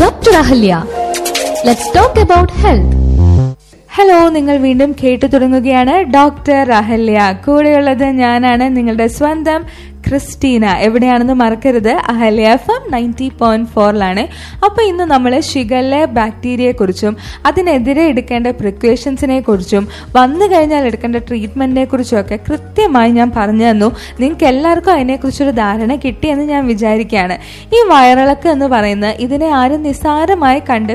Dr. Ahalya. Let's talk about health. Hello നിങ്ങൾ വീണ്ടും കേട്ടു തുടങ്ങുകയാണ് ഡോക്ടർ അഹല്യ കൂടെയുള്ളത് ഞാനാണ് നിങ്ങളുടെ സ്വന്തം ക്രിസ്റ്റീന എവിടെയാണെന്ന് മറക്കരുത് Ahalya F M ninety point ഫോറിലാണ് അപ്പോൾ ഇന്ന് നമ്മൾ ഷിഗല്ല ബാക്ടീരിയയെ കുറിച്ചും അതിനെതിരെ എടുക്കേണ്ട പ്രിക്വേഷൻസിനെ കുറിച്ചും വന്നു കഴിഞ്ഞാൽ എടുക്കേണ്ട ട്രീറ്റ്മെന്റിനെ കുറിച്ചും ഒക്കെ കൃത്യമായി ഞാൻ പറഞ്ഞു തന്നു നിങ്ങൾക്ക് എല്ലാവർക്കും അതിനെക്കുറിച്ചൊരു ധാരണ കിട്ടിയെന്ന് ഞാൻ വിചാരിക്കുകയാണ് ഈ വയറിളക്കം എന്ന് പറയുന്നത് ഇതിനെ ആരും നിസ്സാരമായി കണ്ട്